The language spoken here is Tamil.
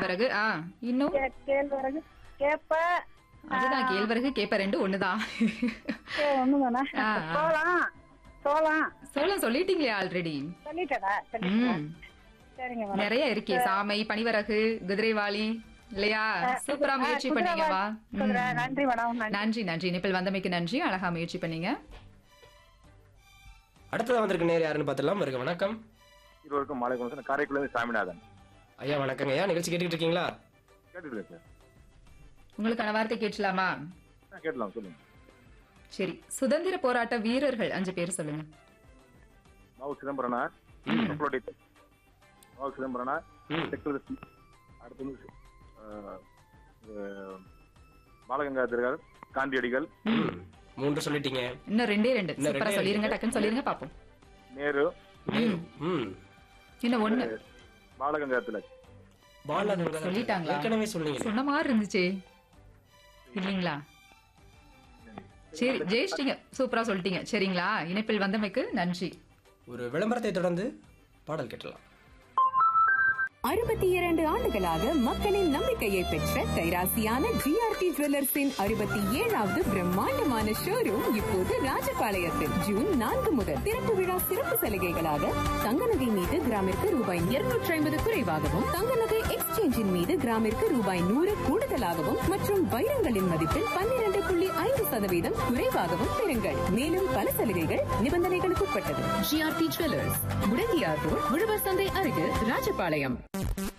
கேழ்வரகு ஆ இன்னும் கே- கேழ்வரகு கேப்ப அதுதான் கேழ்வரகு கேப்ப ரெண்டு ஒண்ணுதான் கே- ஒண்ணுதானா ஆ, ஆ. சோளம் சோளம் சொல்ல சொல்லிட்டீங்களே ஆல்ரெடி சொல்லிட்டடா சொல்லிட்டேன் ம் சரிங்க மேடம் நிறைய இருக்கே சாமை பனிவரகு குதிரைவாளி இல்லையா சூப்பரா முயற்சி குதிரை பண்ணீங்கப்பா குதிரை, நன்றி மேடம் நன்றி நன்றி நன்றி நிப்பிள் வந்தமைக்கு நன்றி அழகா முயற்சி பண்ணீங்க அடுத்ததா வந்திருக்க நேர் யாருன்னு பார்த்துலாம் வருக வணக்கம் இருவருக்கும் மாலை வணக்கம் காரைக்குடி சாமிநாதன் ஐயா வணக்கங்க ஐயா நிகழ்ச்சி கேட்டுக்கிட்டு இருக்கீங்களா கேட்டுட்டு இருக்கேன் உங்களுக்கான வார்த்தை கேட்கலாமா சார் கேட்டலாம் சொல்லுங்க சரி சுதந்திர போராட்ட வீரர்கள் அஞ்சு பேர் சொல்லுங்க மாவு சிதம்பரனார் அப்ளோடிட் மாவு சிதம்பரனார் ம். சக்கரவர்த்தி அடுத்து வந்து அஹ், அஹ், பாலகங்காதரர் காந்தியடிகள் ம். மூன்று சொல்லிட்டீங்க இன்னும் ரெண்டே ரெண்டு இன்னும் சூப்பரா ரெண்டே சொல்லிருங்க ரெண்டு. டக்குன்னு சொல்லிருங்க பாப்போம் நேரு நேரு. ம் இன்னும் ஒண்ணு பாலகங்கா திலக் பாலகங்கா சொல்லிட்டாங்களா? ஏற்கனவே சொன்னீங்க சொன்ன மாதிரி இருந்துச்சே இல்லீங்களா சரி ஜெயிச்சிட்டீங்க சூப்பரா சொல்லிட்டீங்க சரிங்களா இணைப்பில் வந்தமைக்கு நன்றி ஒரு விளம்பரத்தை தொடர்ந்து பாடல் கேட்டலாம் அறுபத்தி இரண்டு ஆண்டுகளாக மக்களின் நம்பிக்கையை பெற்ற கைராசியான ஜிஆர்டி ஜுவல்லர்ஸின் அறுபத்தி ஏழாவது பிரம்மாண்டமான ஷோரூம் இப்போது ராஜபாளையத்தில் ஜூன் நான்கு முதல் திறப்பு விழா சிறப்பு சலுகைகளாக தங்க நகை மீது கிராமிற்கு ரூபாய் இருநூற்றி ஐம்பது குறைவாகவும் தங்க நகை எக்ஸ்சேஞ்சின் மீது கிராமிற்கு ரூபாய் நூறு கூடுதலாகவும் மற்றும் வைரங்களின் மதிப்பில் பன்னிரண்டு புள்ளி ஐந்து சதவீதம் குறைவாகவும் பெறுங்கள் மேலும் பல சலுகைகள் நிபந்தனைகளுக்கு உட்பட்டது ஜிஆர்டி ஜுவல்லர்ஸ் முடங்கியார் ரோட் உழவர் சந்தை அருகில் ராஜபாளையம்